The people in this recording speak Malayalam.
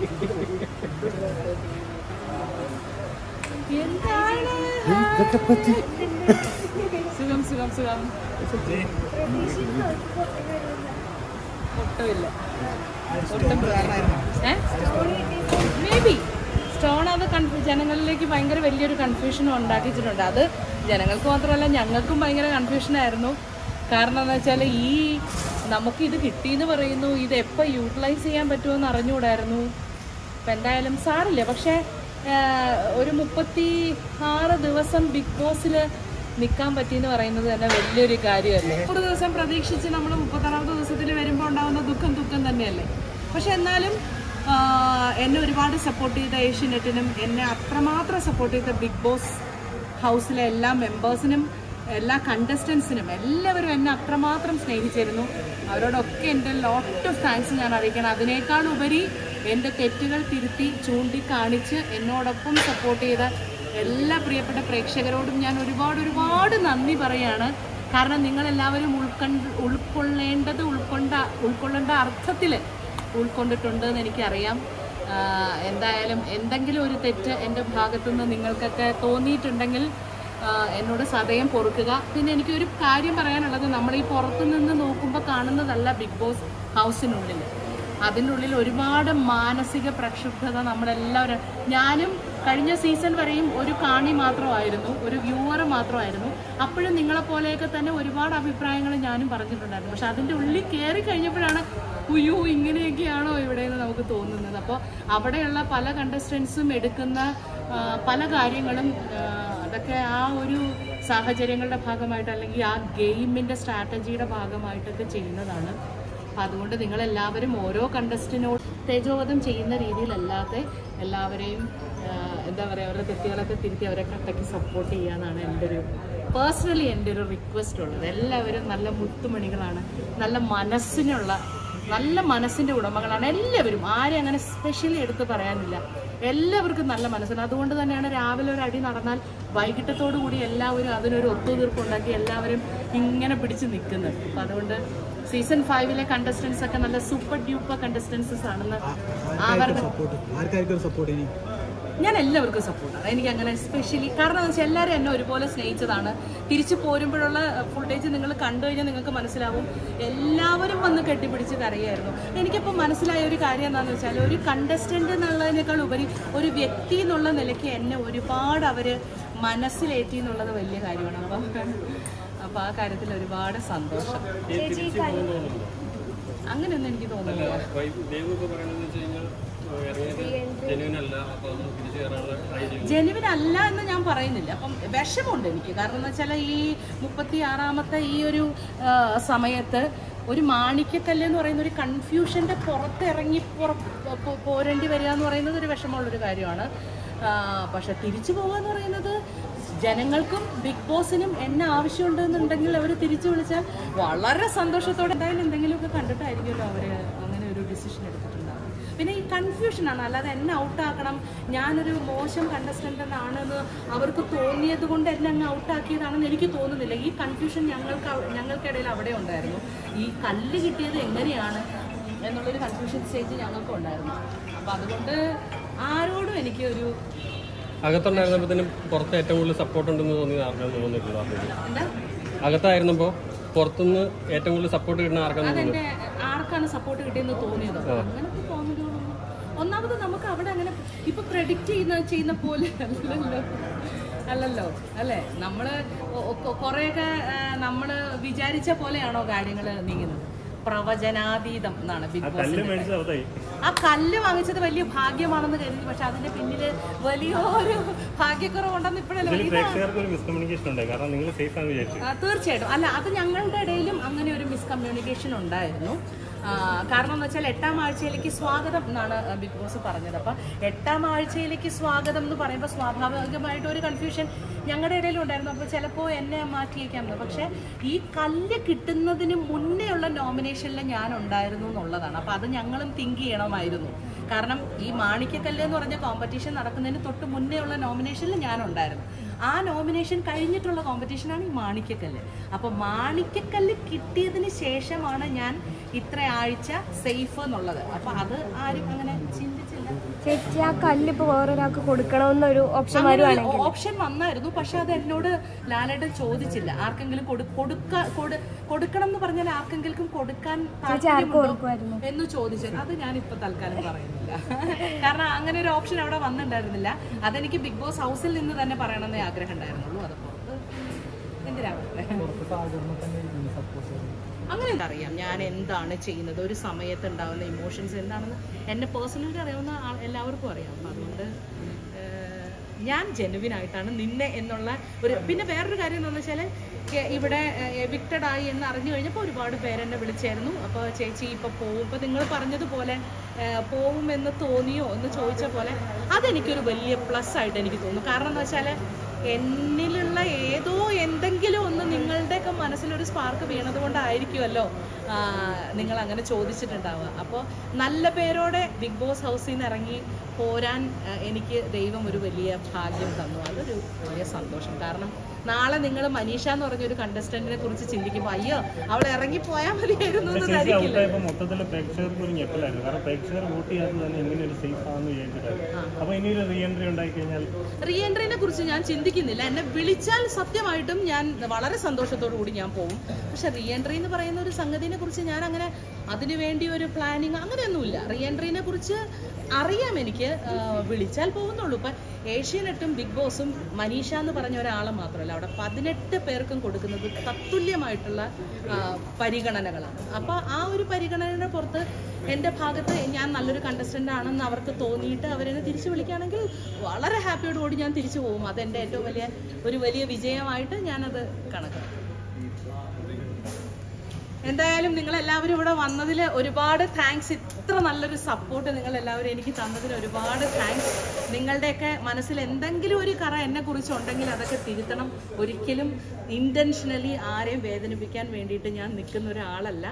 എന്താണ് ഇതൊക്കെ പറ്റി സുഖം സുഖം സുഖം ഒട്ടുമില്ല ഒട്ടും മേ ബി സ്റ്റോൺ അത് കൺഫ്യൂ ജനങ്ങളിലേക്ക് ഭയങ്കര വലിയൊരു കൺഫ്യൂഷനും ഉണ്ടാക്കിയിട്ടുണ്ട് അത് ജനങ്ങൾക്ക് മാത്രമല്ല ഞങ്ങൾക്കും ഭയങ്കര കൺഫ്യൂഷനായിരുന്നു കാരണം എന്ന് വെച്ചാൽ ഈ നമുക്ക് ഇത് കിട്ടിയെന്ന് പറയുന്നു ഇത് എപ്പോൾ യൂട്ടിലൈസ് ചെയ്യാൻ പറ്റുമെന്ന് അറിഞ്ഞുകൂടായിരുന്നു അപ്പം എന്തായാലും സാറില്ല പക്ഷേ ആ, ഒരു മുപ്പത്തി ആറ് ദിവസം ബിഗ് ബോസിൽ നിൽക്കാൻ പറ്റിയെന്ന് പറയുന്നത് തന്നെ വലിയൊരു കാര്യമല്ലേ ഒരു ദിവസം പ്രതീക്ഷിച്ച് നമ്മൾ മുപ്പത്താറാമത്തെ ദിവസത്തിൽ വരുമ്പോൾ ഉണ്ടാകുന്ന ദുഃഖം ദുഃഖം തന്നെയല്ലേ പക്ഷെ എന്നാലും ആ, എന്നെ ഒരുപാട് സപ്പോർട്ട് ചെയ്ത ഏഷ്യനെറ്റിനും എന്നെ അത്രമാത്രം സപ്പോർട്ട് ചെയ്ത ബിഗ് ബോസ് ഹൗസിലെ എല്ലാ മെമ്പേഴ്സിനും എല്ലാ കണ്ടസ്റ്റൻസിനും എല്ലാവരും എന്നെ അത്രമാത്രം സ്നേഹിച്ചിരുന്നു അവരോടൊക്കെ എൻ്റെ ലോട്ട് ഓഫ് താങ്ക്സ് ഞാൻ അറിയിക്കണം അതിനേക്കാൾ ഉപരി എൻ്റെ തെറ്റുകൾ തിരുത്തി ചൂണ്ടിക്കാണിച്ച് എന്നോടൊപ്പം സപ്പോർട്ട് ചെയ്ത എല്ലാ പ്രിയപ്പെട്ട പ്രേക്ഷകരോടും ഞാൻ ഒരുപാട് ഒരുപാട് നന്ദി പറയാണ് കാരണം നിങ്ങളെല്ലാവരും ഉൾക്കണ്ട് ഉൾക്കൊള്ളേണ്ടത് ഉൾക്കൊണ്ട ഉൾക്കൊള്ളേണ്ട അർത്ഥത്തിൽ ഉൾക്കൊണ്ടിട്ടുണ്ട് എന്ന് എനിക്കറിയാം ആഹ് എന്തായാലും എന്തെങ്കിലും ഒരു തെറ്റ് എൻ്റെ ഭാഗത്തുനിന്ന് നിങ്ങൾക്കൊക്കെ തോന്നിയിട്ടുണ്ടെങ്കിൽ ആഹ് എന്നോട് സദയം പൊറുക്കുക പിന്നെ എനിക്കൊരു കാര്യം പറയാനുള്ളത് നമ്മൾ ഈ പുറത്തു നിന്ന് നോക്കുമ്പോൾ കാണുന്നതല്ല ബിഗ് ബോസ് ഹൗസിനുള്ളിൽ അതിൻ്റെ ഉള്ളിൽ ഒരുപാട് മാനസിക പ്രക്ഷുബ്ധത നമ്മളെല്ലാവരും ഞാനും കഴിഞ്ഞ സീസൺ വരെയും ഒരു കാണി മാത്രമായിരുന്നു ഒരു വ്യൂവർ മാത്രമായിരുന്നു അപ്പോഴും നിങ്ങളെപ്പോലെയൊക്കെ തന്നെ ഒരുപാട് അഭിപ്രായങ്ങൾ ഞാനും പറഞ്ഞിട്ടുണ്ടായിരുന്നു പക്ഷെ അതിൻ്റെ ഉള്ളിൽ കയറി കഴിഞ്ഞപ്പോഴാണ് ഉയ്യോ ഇങ്ങനെയൊക്കെയാണോ ഇവിടെ എന്ന് നമുക്ക് തോന്നുന്നത് അപ്പോൾ അവിടെയുള്ള പല കണ്ടസ്റ്റൻസും എടുക്കുന്ന ആ, പല കാര്യങ്ങളും ആ, അതൊക്കെ ആ ഒരു സാഹചര്യങ്ങളുടെ ഭാഗമായിട്ട് അല്ലെങ്കിൽ ആ ഗെയിമിൻ്റെ സ്ട്രാറ്റജിയുടെ ഭാഗമായിട്ടൊക്കെ ചെയ്യുന്നതാണ് അപ്പം അതുകൊണ്ട് നിങ്ങളെല്ലാവരും ഓരോ കണ്ടസ്റ്റിനോട് തേജോവധം ചെയ്യുന്ന രീതിയിലല്ലാതെ എല്ലാവരെയും ആ, എന്താ പറയുക അവരുടെ തെറ്റുകളൊക്കെ തിരുത്തി അവരെ കട്ടയ്ക്ക് സപ്പോർട്ട് ചെയ്യാന്നാണ് എൻ്റെ ഒരു പേഴ്സണലി എൻ്റെ ഒരു റിക്വസ്റ്റ് ഉള്ളത് എല്ലാവരും നല്ല മുത്തുമണികളാണ് നല്ല മനസ്സിനുള്ള നല്ല മനസ്സിൻ്റെ ഉടമകളാണ് എല്ലാവരും ആരെയും അങ്ങനെ സ്പെഷ്യലി എടുത്ത് പറയാനില്ല എല്ലാവർക്കും നല്ല മനസ്സുണ്ട് അതുകൊണ്ട് തന്നെയാണ് രാവിലെ ഒരു അടി നടന്നാൽ വൈകിട്ടത്തോടു കൂടി എല്ലാവരും അതിനൊരു ഒത്തുതീർപ്പുണ്ടാക്കി എല്ലാവരും ഇങ്ങനെ പിടിച്ച് നിൽക്കുന്നത് അപ്പം അതുകൊണ്ട് സീസൺ ഫൈവിലെ കണ്ടസ്റ്റൻസ് ഒക്കെ നല്ല സൂപ്പർ ഡ്യൂപ്പർ കണ്ടസ്റ്റൻസസ് ആണെന്ന് അവരുടെ സപ്പോർട്ട് ആർക്കായിരിക്കും ഒരു സപ്പോർട്ട് ഇനി ഞാൻ എല്ലാവർക്കും സപ്പോർട്ടാണ് എനിക്ക് അങ്ങനെ സ്പെഷ്യലി കാരണം എന്ന് വെച്ചാൽ എല്ലാവരും എന്നെ ഒരുപോലെ സ്നേഹിച്ചതാണ് തിരിച്ചു പോരുമ്പോഴുള്ള ഫുട്ടേജ് നിങ്ങൾ കണ്ടു കഴിഞ്ഞാൽ നിങ്ങൾക്ക് മനസ്സിലാവും എല്ലാവരും വന്ന് കെട്ടിപ്പിടിച്ച് കരയായിരുന്നു എനിക്കിപ്പോൾ മനസ്സിലായ ഒരു കാര്യം എന്താണെന്ന് വെച്ചാൽ ഒരു കണ്ടസ്റ്റന്റ് എന്നുള്ളതിനേക്കാൾ ഉപരി ഒരു വ്യക്തി എന്നുള്ള നിലയ്ക്ക് എന്നെ ഒരുപാട് അവർ മനസ്സിലേറ്റി എന്നുള്ളത് വലിയ കാര്യമാണ് അപ്പം അപ്പോൾ ആ കാര്യത്തിൽ ഒരുപാട് സന്തോഷം അങ്ങനെയൊന്നും എനിക്ക് തോന്നുന്നില്ല ദൈവമൊക്കെ പറയണതെന്ന് വെച്ച് കഴിഞ്ഞാൽ ഇറങ്ങിയത് ജെന്യൂൻ അല്ല അപ്പൊ ഒന്ന് തിരിച്ചു കയറാനുള്ള ട്രൈ ചെയ്യും ജെനുവിൻ അല്ല എന്ന് ഞാൻ പറയുന്നില്ല അപ്പം വിഷമമുണ്ട് എനിക്ക് കാരണം എന്ന് വെച്ചാൽ ഈ മുപ്പത്തി ആറാമത്തെ ഈ ഒരു ആ, സമയത്ത് ഒരു മാണിക്യക്കല്ല് എന്ന് പറയുന്ന ഒരു കൺഫ്യൂഷൻ്റെ പുറത്തിറങ്ങി പുറ പോ- പോരേണ്ടി വരിക എന്ന് പറയുന്നത് ഒരു വിഷമമുള്ളൊരു കാര്യമാണ് ആ, പക്ഷെ തിരിച്ചു പോകുക എന്ന് പറയുന്നത് ജനങ്ങൾക്കും ബിഗ് ബോസിനും എന്നെ ആവശ്യമുണ്ടെന്നുണ്ടെങ്കിൽ അവർ തിരിച്ചു വിളിച്ചാൽ വളരെ സന്തോഷത്തോടെ എന്തായാലും എന്തെങ്കിലുമൊക്കെ കണ്ടിട്ടായിരിക്കുമല്ലോ അവർ അങ്ങനെ ഒരു ഡിസിഷൻ എടുത്തിട്ടുണ്ടാവും പിന്നെ ഈ കൺഫ്യൂഷനാണ് അല്ലാതെ എന്നെ ഔട്ടാക്കണം ഞാനൊരു മോശം കണ്ടസ്റ്റൻ്റ് എന്നാണെന്ന് അവർക്ക് തോന്നിയത് കൊണ്ട് എന്നെ അങ്ങ് ഔട്ടാക്കിയതാണെന്ന് എനിക്ക് തോന്നുന്നില്ല ഈ കൺഫ്യൂഷൻ ഞങ്ങൾക്ക് അവ- ഞങ്ങൾക്കിടയിൽ അവിടെ ഉണ്ടായിരുന്നു ഈ കല്ല് കിട്ടിയത് എങ്ങനെയാണ് എന്നുള്ളൊരു കൺഫ്യൂഷൻ സ്റ്റേജ് ഞങ്ങൾക്കും ഉണ്ടായിരുന്നു അപ്പം അതുകൊണ്ട് ആരോടും എനിക്ക് ഒരു അകത്തുണ്ടായിരുന്നപ്പോഴത്തേനും പുറത്ത് ഏറ്റവും കൂടുതൽ സപ്പോർട്ട് ഉണ്ടെന്ന് തോന്നി ആർക്കും തോന്നിയിട്ടുണ്ടോ എന്താ അകത്തായിരുന്നപ്പോൾ പുറത്തുനിന്ന് ഏറ്റവും കൂടുതൽ സപ്പോർട്ട് കിട്ടുന്ന ആർക്കാന്ന് അതെന്റെ ആർക്കാണ് സപ്പോർട്ട് കിട്ടിയെന്ന് തോന്നിയത് അങ്ങനത്തെ തോന്നലുകളൊന്നും ഒന്നാമത് നമുക്ക് അവിടെ അങ്ങനെ ഇപ്പൊ പ്രഡിക്റ്റ് ചെയ്യുന്ന ചെയ്യുന്ന പോലെ അല്ലല്ലോ അല്ലല്ലോ അല്ലേ നമ്മള് ഒ- ഒ- കുറെയൊക്കെ ആ, നമ്മള് വിചാരിച്ച പോലെയാണോ കാര്യങ്ങൾ നീങ്ങുന്നത് പ്രവചനാതീതം എന്നാണ് ബിഗ് ബോസ് ആ കല്ല് വാങ്ങിച്ചത് വലിയ ഭാഗ്യമാണെന്ന് കരുതി പക്ഷെ അതിന്റെ പിന്നില് വലിയൊരു ഭാഗ്യക്കുറവുണ്ടെന്ന് ഇപ്പോഴല്ലേ ഇതാ ഒരു മിസ്കമ്മ്യൂണിക്കേഷൻ ഉണ്ട് കാരണം നിങ്ങൾ സേഫ് ആണെന്ന് വിചാരിച്ചു ആ, തീർച്ചയായിട്ടും അല്ല അത് ഞങ്ങളുടെ ഇടയിലും അങ്ങനെ ഒരു മിസ്കമ്മ്യൂണിക്കേഷൻ ഉണ്ടായിരുന്നു ആ, കാരണം എന്ന് വെച്ചാൽ എട്ടാം ആഴ്ചയിലേക്ക് സ്വാഗതം എന്നാണ് ബിഗ് ബോസ് പറഞ്ഞത് അപ്പം എട്ടാം ആഴ്ചയിലേക്ക് സ്വാഗതം എന്ന് പറയുമ്പോൾ സ്വാഭാവികമായിട്ട് ഒരു കൺഫ്യൂഷൻ ഞങ്ങളുടെ ഇടയിലും ഉണ്ടായിരുന്നു അപ്പോൾ ചിലപ്പോൾ എന്നെ മാറ്റിയേക്കാം എന്ന്. പക്ഷേ ഈ കല്ല് കിട്ടുന്നതിന് മുന്നേ ഉള്ള നോമിനേഷനിൽ ഞാൻ ഉണ്ടായിരുന്നു എന്നുള്ളതാണ് അപ്പോൾ അത് ഞങ്ങളും തിങ്ക് ചെയ്യണമായിരുന്നു കാരണം ഈ മാണിക്യക്കല്ല് എന്ന് പറഞ്ഞ കോമ്പറ്റീഷൻ നടക്കുന്നതിന് തൊട്ട് മുന്നേ ഉള്ള നോമിനേഷനിൽ ഞാൻ ഉണ്ടായിരുന്നു ആ നോമിനേഷൻ കഴിഞ്ഞിട്ടുള്ള കോമ്പറ്റീഷനാണ് ഈ മാണിക്യക്കല്ല് അപ്പോൾ മാണിക്യക്കല്ല് കിട്ടിയതിന് ശേഷമാണ് ഞാൻ ഇത്ര ആഴ്ച സേഫ് എന്നുള്ളത് അപ്പോൾ അത് ആരും അങ്ങനെ ചിന്തിച്ചില്ല ചേച്ചി ആ കല്ല് ഇപ്പൊ വേറൊരാൾക്ക് കൊടുക്കണമെന്നൊരു ഓപ്ഷൻ വരുവാണെങ്കിൽ ഓപ്ഷൻ വന്നായിരുന്നു പക്ഷെ അത് എന്നോട് ലാലേട്ടൻ ചോദിച്ചില്ല ആർക്കെങ്കിലും കൊടു- കൊടുക്ക കൊടു- കൊടുക്കണം എന്ന് പറഞ്ഞാൽ ആർക്കെങ്കിലും കൊടുക്കാൻ ചേച്ചി ആർക്ക് താല്പര്യമുണ്ടോ കൊടുക്കുമായിരുന്നു എന്ന് ചോദിച്ചത് അത് ഞാൻ ഇപ്പൊ തൽക്കാലം പറയുന്നില്ല കാരണം അങ്ങനെ ഒരു ഓപ്ഷൻ അവിടെ വന്നിട്ടുണ്ടായിരുന്നില്ല അതെനിക്ക് ബിഗ് ബോസ് ഹൗസിൽ നിന്ന് തന്നെ പറയണമെന്നേ ആഗ്രഹം ഉണ്ടായിരുന്നുള്ളൂ അത് പുറത്ത് എന്തിനാ പറയുന്നത് പുറത്ത് സാഹചര്യം തന്നെ സപ്പോർട്ട് ചെയ്യുന്നത് അങ്ങനെ അറിയാം ഞാൻ എന്താണ് ചെയ്യുന്നത് ഒരു സമയത്ത് ഉണ്ടാകുന്ന ഇമോഷൻസ് എന്താണെന്ന് എന്നെ പേഴ്സണലി അറിയാവുന്ന ആൾ എല്ലാവർക്കും അറിയാം അപ്പം അതുകൊണ്ട് ഏഹ്, ഞാൻ ജെനുവിൻ ആയിട്ടാണ് നിന്നെ എന്നുള്ള ഒരു പിന്നെ വേറൊരു കാര്യം എന്താണെന്ന് വെച്ചാൽ ഇവിടെ എവിക്റ്റഡ് ആയി എന്ന് അറിഞ്ഞു കഴിഞ്ഞപ്പോൾ ഒരുപാട് പേരെന്നെ വിളിച്ചായിരുന്നു അപ്പോൾ ചേച്ചി ഇപ്പോൾ പോവും ഇപ്പോൾ നിങ്ങൾ പറഞ്ഞതുപോലെ ഏഹ്, പോവും എന്ന് തോന്നിയോ എന്ന് ചോദിച്ച പോലെ അതെനിക്കൊരു വലിയ പ്ലസ് ആയിട്ട് എനിക്ക് തോന്നുന്നു കാരണം എന്താ വെച്ചാൽ എന്നിലുള്ള ഏതോ എന്തെങ്കിലും ഒന്ന് നിങ്ങളുടെയൊക്കെ മനസ്സിലൊരു സ്പാർക്ക് വീണത് കൊണ്ടായിരിക്കുമല്ലോ ആ, നിങ്ങൾ അങ്ങനെ ചോദിച്ചിട്ടുണ്ടാവുക അപ്പോൾ നല്ല പേരോടെ ബിഗ് ബോസ് ഹൗസിൽ നിന്ന് ഇറങ്ങി പോരാൻ ആ, എനിക്ക് ദൈവം ഒരു വലിയ ഭാഗ്യം തന്നു അതൊരു വലിയ സന്തോഷം കാരണം നാളെ നിങ്ങൾ മനീഷ എന്ന് പറഞ്ഞൊരു കണ്ടസ്റ്റന്റിനെ കുറിച്ച് ചിന്തിക്കുമ്പോൾ അയ്യോ അവൾ ഇറങ്ങി പോയാൽ മതിയായിരുന്നു എന്ന് ചേച്ചി ധരിക്കില്ല ഔട്ടായപ്പോൾ മൊത്തത്തിൽ പ്രേക്ഷകർക്ക് ഒരു ഞെട്ടലായിരുന്നു കാരണം പ്രേക്ഷകർ വോട്ട് ചെയ്യാതെ തന്നെ എങ്ങനെ ഒരു സേഫ് ആണെന്ന് വിചാരിച്ചിട്ടായിരുന്നു അപ്പോൾ ഇനി ഒരു റീ എൻട്രി ഉണ്ടായി കഴിഞ്ഞാൽ റീ എൻട്രീനെ കുറിച്ച് ഞാൻ ചിന്തിക്കുന്നില്ല എന്നെ വിളിച്ചാൽ സത്യമായിട്ടും ഞാൻ വളരെ സന്തോഷത്തോടു കൂടി ഞാൻ പോകും പക്ഷെ റീ എൻട്രി എന്ന് പറയുന്ന ഒരു സംഗതിനെ കുറിച്ച് ഞാൻ അങ്ങനെ അതിനു വേണ്ടി ഒരു പ്ലാനിങ് അങ്ങനെയൊന്നുമില്ല റീ എൻട്രീനെ കുറിച്ച് അറിയാം എനിക്ക് ആ, വിളിച്ചാൽ പോകുന്നുള്ളൂ ഇപ്പം ഏഷ്യാനെറ്റും ബിഗ് ബോസും മനീഷ എന്ന് പറഞ്ഞ ഒരാളെ മാത്രമല്ല അവിടെ പതിനെട്ട് പേർക്കും കൊടുക്കുന്നത് തത്തുല്യമായിട്ടുള്ള ആ, പരിഗണനകളാണ് അപ്പോൾ ആ ഒരു പരിഗണനയുടെ പുറത്ത് എൻ്റെ ഭാഗത്ത് ഞാൻ നല്ലൊരു കണ്ടസ്റ്റൻ്റ് ആണെന്ന് അവർക്ക് തോന്നിയിട്ട് അവരെന്നെ തിരിച്ചു വിളിക്കുകയാണെങ്കിൽ വളരെ ഹാപ്പിയോടുകൂടി ഞാൻ തിരിച്ചു പോകും അതെൻ്റെ ഏറ്റവും വലിയ ഒരു വലിയ വിജയമായിട്ട് ഞാനത് കണക്കാക്കും എന്തായാലും നിങ്ങൾ എല്ലാവരും ഇവിടെ വന്നതിൽ ഒരുപാട് താങ്ക്സ് ഇത്ര നല്ലൊരു സപ്പോർട്ട് നിങ്ങൾ എല്ലാവരും എനിക്ക് തന്നതിൽ ഒരുപാട് താങ്ക്സ് നിങ്ങളുടെയൊക്കെ മനസ്സിൽ എന്തെങ്കിലും ഒരു കറ എന്നെ കുറിച്ച് ഉണ്ടെങ്കിൽ അതൊക്കെ തിരുത്തണം ഒരിക്കലും ഇന്റൻഷനലി ആരെയും വേദനിപ്പിക്കാൻ വേണ്ടിയിട്ട് ഞാൻ നിൽക്കുന്ന ഒരാളല്ല